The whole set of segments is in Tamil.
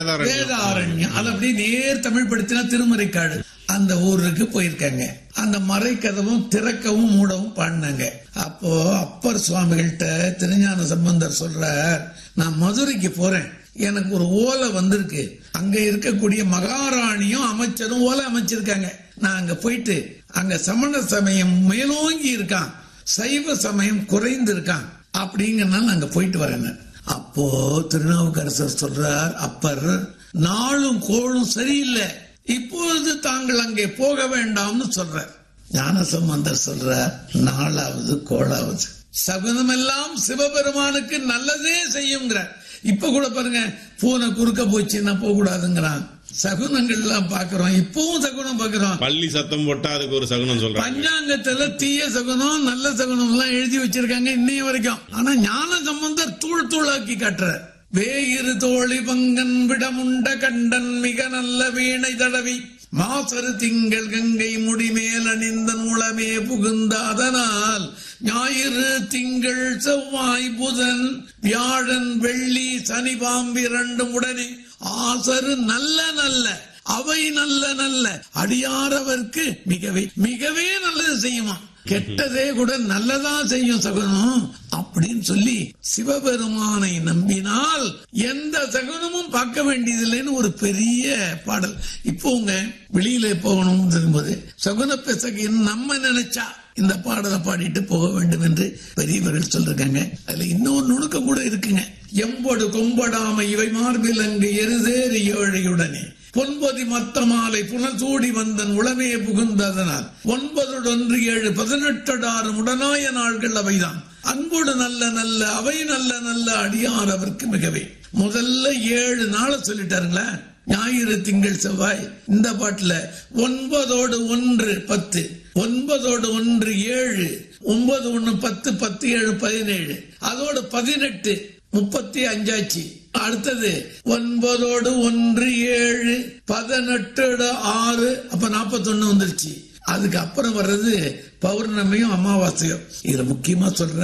வேதாரண்யம் அது அப்படியே நேர் தமிழ் படுத்தினா திருமறைக்காடு அந்த ஊருக்கு போயிருக்காங்க அந்த மறைக்கதவும் திறக்கவும் மூடவும் பாடினாங்க அப்போ அப்பர் சுவாமிகள்கிட்ட திருஞான சம்பந்தர் சொல்றார் நான் மதுரைக்கு போறேன் எனக்கு ஒரு ஓலை வந்திருக்கு அங்க இருக்கக்கூடிய மகாராணியும் அமைச்சரும் ஓலை அமைச்சிருக்காங்க நான் அங்க போயிட்டு அங்க சமண சமயம் மேலோங்கி இருக்கான் சைவ சமயம் குறைந்து இருக்கான் அப்படிங்கறனால அங்க போயிட்டு வரேன் அப்போ திருநாவுக்கரசர் சொல்றார் அப்பர் நாளும் கோளும் சரியில்லை இப்பொழுது தாங்கள் அங்கே போக வேண்டாம்னு சொல்றார் ஞானசம்பந்தர் சொல்றார் நாளாவது கோளாவது சகுனமெல்லாம் சிவபெருமானுக்கு நல்லதே செய்யுங்கிறார் இப்ப கூட பாருங்க பூனை குறுக்க போச்சுன்னா போக கூடாதுங்கிறான் சகுனங்கள் எல்லாம் பாக்குறோம் இப்பவும் சகுனம் பாக்குறோம் பள்ளி சத்தம் போட்டா அதுக்கு ஒரு சகுனம் சொல்றாங்க பஞ்சாங்கத்துல தீய சகுனம் நல்ல சகுனம் எல்லாம் எழுதி வச்சிருக்காங்க இன்னைய வரைக்கும் ஆனா ஞான சம்பந்தர் தூள் தூளாக்கி காட்டுறார் வேயிரு தோழி பங்கன் விடமுண்ட கண்டன் மிக நல்ல வீணை தடவி மாசரு திங்கள் கங்கை முடிமேல் அணிந்த நூலமே புகுந்த அதனால் ஞாயிறு திங்கள் செவ்வாய் புதன் வியாழன் வெள்ளி சனி பாம்பு இரண்டும் உடனே ஆசரு நல்ல நல்ல அவை நல்ல நல்ல அடியாரவர்க்கு மிகவே மிகவே நல்லது செய்யுமா கெட்டதே கூட நல்லதா செய்யும் சகுனம் அப்படின்னு சொல்லி சிவபெருமானை நம்பினால் எந்த சகுனமும் பார்க்க வேண்டியதில்லைன்னு ஒரு பெரிய பாடல் இப்போ உங்க வெளியில போகணும் இருக்கும்போது சகுன பெசகு நம்ம நினைச்சா இந்த பாடலை பாடிட்டு போக வேண்டும் என்று பெரியவர்கள் சொல்றாங்க அதுல இன்னொரு நுணுக்கம் கூட இருக்குங்க எம்பொடு கொம்படாமை இவை மார்பில் அங்கு எருதேறி ஏழையுடனே பொன்பதி மத்த மாலை புனசூடி வந்தன் உளமே புகுந்ததனால் ஒன்பதொன்று ஏழு பதினெட்டடாறு உடனாய நாள்கள் அவைதான் அன்போடு நல்ல நல்ல அவை நல்ல நல்ல அடியார் அவருக்கு மிகவே முதல்ல ஏழு நாளை சொல்லிட்டாருங்களா ஞாயிறு திங்கள் செவ்வாய் இந்த பாட்டுல ஒன்பதோடு ஒன்று பத்து ஒன்பதோடு ஒன்று ஏழு ஒன்பது ஒன்னு பத்து பத்து ஏழு பதினேழு அதோடு பதினெட்டு முப்பத்தி அஞ்சாச்சு அடுத்தது ஒன்பதோடு ஒன்று ஏழு பதினெட்டு ஆறு அப்ப நாற்பத்தொன்னு வந்துருச்சு அதுக்கு அப்புறம் வர்றது பௌர்ணமியும் அமாவாசையும் இதுல முக்கியமா சொல்ற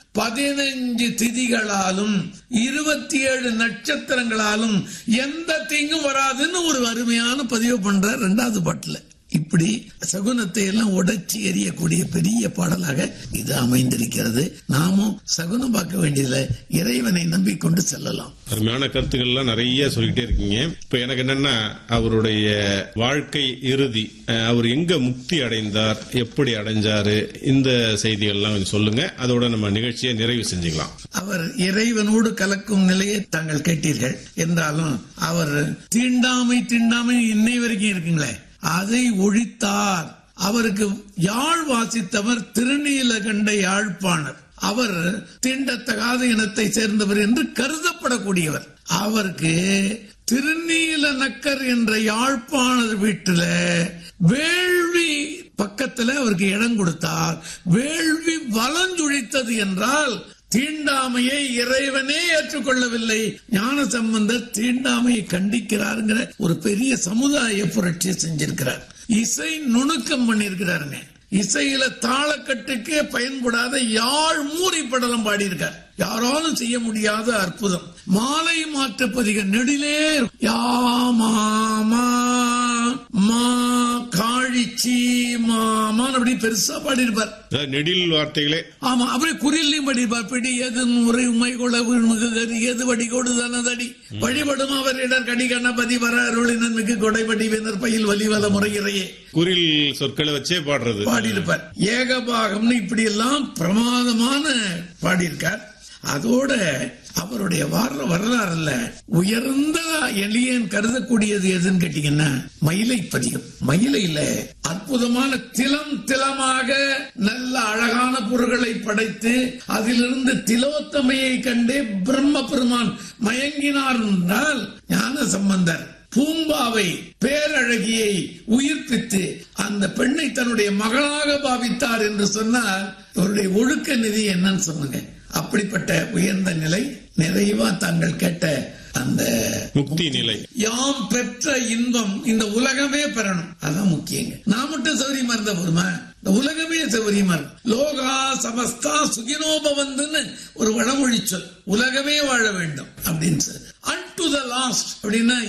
பதினஞ்சு திதிகளாலும் இருபத்தி ஏழு நட்சத்திரங்களாலும் எந்த தீங்கும் வராதுன்னு ஒரு அருமையான பதிவு பண்ற ரெண்டாவது பாட்டுல இப்படி சகுனத்தை எல்லாம் உடைச்சி எறியக்கூடிய பெரிய பாடலாக இது அமைந்திருக்கிறது நாமும் சகுனம் பார்க்க வேண்டியதில்லை இறைவனை நம்பிக்கொண்டு செல்லலாம் அருமையான கருத்துக்கள்லாம் நிறைய சொல்லிட்டே இருக்கீங்க இப்ப எனக்கு என்னன்னா அவருடைய வாழ்க்கை இறுதி அஹ், அவர் எங்க முக்தி அடைந்தார் எப்படி அடைஞ்சாரு இந்த செய்திகள்லாம் கொஞ்சம் சொல்லுங்க அதோட நம்ம நிகழ்ச்சியை நிறைவு செஞ்சுக்கலாம் அவர் இறைவனோடு கலக்கும் நிலையை தாங்கள் கேட்டீர்கள் என்றாலும் அவர் தீண்டாமை தீண்டாமை இன்னை வரைக்கும் இருக்குங்களே அதை ஒழித்தார் அவருக்கு யாழ் வாசித்தவர் திருநீலகண்ட யாழ்ப்பாணர் அவர் தீண்டத்தகாத இனத்தை சேர்ந்தவர் என்று கருதப்படக்கூடியவர் அவருக்கு திருநீல நக்கர் என்ற யாழ்ப்பாணர் வீட்டுல வேள்வி பக்கத்துல அவருக்கு இடம் கொடுத்தார் வேள்வி வலஞ்சுழித்தது என்றால் தீண்டாமையை இறைவனே ஏற்றுக்கொள்ளவில்லை ஞான சம்பந்தர் தீண்டாமையை கண்டிக்கிறாருங்கிற ஒரு பெரிய சமுதாய புரட்சியை செஞ்சிருக்கிறார் இசை நுணுக்கம் பண்ணிருக்கிறாருங்க இசையில தாளக்கட்டுக்கே பயன்படாத யாழ் மூரி படலம் பாடியிருக்கார் யாராலும் செய்ய முடியாத அற்புதம் மாலை மாற்று பதிக நெடிலே யாமாமா மா காழிச்சி மாமான் அப்படி பெருசா பாடியிருப்பார் அதாவது நெடில் வார்த்தைகளே ஆமா அப்படியே குறியிலையும் படிப்பார் பிடி எது முறை உமை குளவு மிகுகரி எது வடி கொடுதனதடி வழிபடும் அவர் இடர் கடி கணபதி வர அருளினன் மிகு கொடைபடி வேந்தர் பயில் வலிவல முறையிறையே குரில் சொற்களை வச்சே பாடுறது பாடியிருப்பார் ஏகபாகம்னு இப்படி எல்லாம் பிரமாதமான பாடியிருக்கார் அதோட அவருடைய வர வரலாறுல உயர்ந்த எளியன் கருதக்கூடியது எதுன்னு கேட்டீங்கன்னா மயிலை பதிகம் மயிலையில அற்புதமான திலம் திலமாக நல்ல அழகான பொருள்களை படைத்து அதிலிருந்து திலோத்தமையை கண்டே பிரம்ம பெருமான் மயங்கினார் என்றால் ஞான சம்பந்தர் பூம்பாவை பேரழகியை உயிர்ப்பித்து அந்த பெண்ணை தன்னுடைய மகளாக பாவித்தார் என்று சொன்னால் அவருடைய ஒழுக்க நிதி என்னன்னு சொல்லுங்க அப்படிப்பட்ட உயர்ந்த நிலை நிறைவா தாங்கள் கேட்ட அந்த முக்தி நிலை யாம் பெற்ற இன்பம் இந்த உலகமே பெறணும் அதான் முக்கியங்க நான் மட்டும் சௌரியமா இருந்த போதுமா இந்த உலகமே சௌரியமா இருக்கும் லோகா சமஸ்தா சுகினோபவந்துன்னு ஒரு வடமொழி சொல் உலகமே வாழ வேண்டும் அப்படின்னு சொல்லு அன் டு த லாஸ்ட் அப்படின்னா